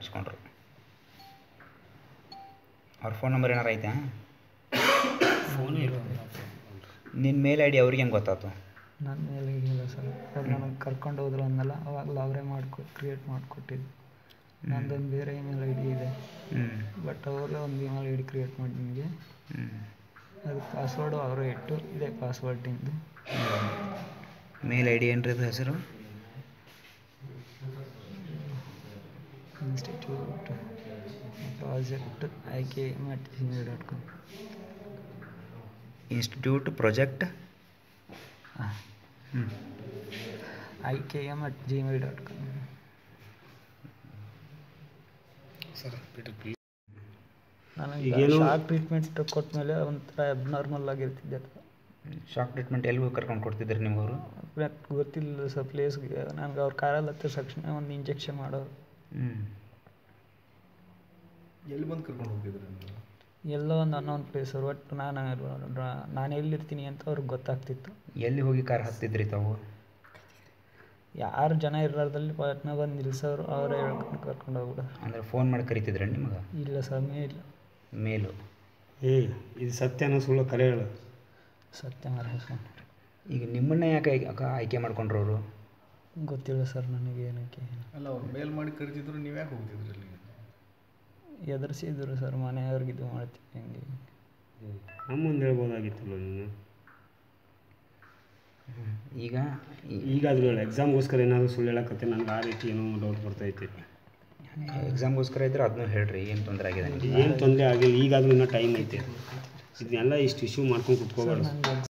ಕರ್ಸ್ಕೊಂಡ್ರು ಅವ್ರ phone number ಏನಾರು ಐತಾ ಫೋನ್ ಇಲ್ಲ ನಿನ್ನ ಮೇಲ್ ಐ ಡಿ ಅವ್ರಿಗೆ ಹೆಂಗೆ ಗೊತ್ತಾಯ್ತು ನನ್ನ ಮೇಲೆ ಹಿಡಿಯಿಲ್ಲ ಸರ್ ಅದು ನನಗೆ ಕರ್ಕೊಂಡು ಹೋದ್ರು ಅಂದಲ್ಲ ಅವಾಗಲೂ ಅವರೇ ಮಾಡ್ಕೊ ಕ್ರಿಯೇಟ್ ಮಾಡಿಕೊಟ್ಟಿದ್ದು ನಂದೊಂದು ಬೇರೆ ಇಮೇಲ್ ಐ ಡಿ ಇದೆ ಹ್ಞೂ ಬಟ್ ಅವರೇ ಒಂದು ಇಮೇಲ್ ಐ ಡಿ ಕ್ರಿಯೇಟ್ ಮಾಡಿ ನಿಮಗೆ ಹ್ಞೂ ಅದು ಪಾಸ್ವರ್ಡು ಅವರೇ ಇಟ್ಟು ಇದೇ ಪಾಸ್ವರ್ಡಿಂದು ಮೇಲ್ ಐ ಡಿ ಏನ್ರಿ ಅದು ಹೆಸರು ಇನ್ಸ್ಟಿಟ್ಯೂಟ್ ಪ್ರಾಜೆಕ್ಟ್ ಆಯ್ಕೆ ಮತ್ತು Gmail dot com institute project ಹ್ಞೂ I K M at Gmail dot com sir Peter please ನನಗೆ ಈಗೇನು- ಶಾಕ್ ಟ್ರೀಟ್ಮೆಂಟ್ ಕೊಟ್ಮೇಲೆ ಒಂಥರ ಅಬ್ನಾರ್ಮಲ್ ಆಗಿರ್ತಿದ್ದೆ ಶಾಕ್ ಟ್ರೀಟ್ಮೆಂಟ್ ಎಲ್ಲಿಗೂ ಕರ್ಕೊಂಡು ಕೊಡ್ತಿದ್ರಿ ನಿಮ್ಗೆ ಅವರು ಬಟ್ ಗೊತ್ತಿಲ್ಲ ಸರ್ ಪ್ಲೇಸ್ಗೆ ನನಗೆ ಅವ್ರ ಕಾರಲ್ಲಿ ಹತ್ತಿರ ತಕ್ಷಣ ಒಂದು ಇಂಜೆಕ್ಷನ್ ಮಾಡೋರು ಹ್ಞೂ ಎಲ್ಲಿ ಬಂದು ಕರ್ಕೊಂಡು ಹೋಗಿದ್ರಿ ನೀವು ಎಲ್ಲೋ ಒಂದು ಅನ್ನೋನ್ ಪ್ಲೇಸ್ ಒಟ್ಟು ನಾನು ನಾನು ಎಲ್ಲಿರ್ತೀನಿ ಅಂತ ಅವ್ರಿಗೆ ಗೊತ್ತಾಗ್ತಿತ್ತು ಎಲ್ಲಿ ಹೋಗಿ ಕಾರ್ ಹತ್ತಿದ್ರಿ ತಾವು ಯಾರು ಜನ ಇರೋದ್ರಲ್ಲಿ ಪಟ್ನ ಬಂದು ನಿಲ್ಸೋರು ಅವರೇ ಹೇಳ್ಕೊಂಡು ಕರ್ಕೊಂಡು ಹೋಗ್ಬಿಡೋರು ಅಂದ್ರೆ ಫೋನ್ ಮಾಡಿ ಕರಿತಿದ್ರ ನಿಮಗೆ ಇಲ್ಲ ಸಮಯ ಇಲ್ಲ ಮೇಲು ಏಯ್ ಇದು ಸತ್ಯನ ಸುಳ್ಳು ಕರೆ ಹೇಳು ಸತ್ಯ ಮಾರ ಈಗ ನಿಮ್ಮನ್ನೇ ಯಾಕೆ ಆಯ್ಕೆ- ಅಕ- ಆಯ್ಕೆ ಮಾಡ್ಕೊಂಡ್ರು ಅವರು ಗೊತ್ತಿಲ್ಲ ಸರ್ ನನಗೆ ಏನಕ್ಕೆ ಅಲ್ಲ ಅವ್ರು ಮೇಲ್ ಮಾಡಿ ಕರಿತಿದ್ರು ನೀವು ಯಾಕೆ ಹೋಗ್ತಿದ್ರಿ ಅಲ್ಲಿ ಎದುರಿಸಿದ್ರು ಸರ್ ಮನೆಯವ್ರಿಗೆ ಇದು ಮಾಡ್ತೀವಿ ಹೆಂಗೆ ನಮ್ಮ ಮುಂದೆ ಹೇಳ್ಬೋದಾಗಿತ್ತಲ್ಲ ನೀನು ಈಗ ಈ- ಈಗಾದರೂ ಹೇಳು ಎಕ್ಸಾಮ್ಗೋಸ್ಕರ ಏನಾದರೂ ಸುಳ್ಳು ಹೇಳಕತ್ತೆ ನನಗೆ ಆ ರೀತಿ ಏನೋ ಡೌಟ್ ಬರ್ತೈತೆ ಎಕ್ಸಾಮ್ಗೋಸ್ಕರ ಇದ್ರೆ ಅದನ್ನೂ ಹೇಳ್ರಿ ಏನು ತೊಂದರೆ ಆಗಿದೆ ನಿಮಗೆ ಏನು ತೊಂದರೆ ಆಗಿಲ್ಲ ಈಗಾದರೂ ಇನ್ನೂ ಟೈಮ್ ಐತೆ ಇದನ್ನೆಲ್ಲ ಇಷ್ಟು ಇಶ್ಯೂ ಮಾಡ್ಕೊಂಡು ಕುತ್ಕೋಬಾರ್ದು ನನಗೆ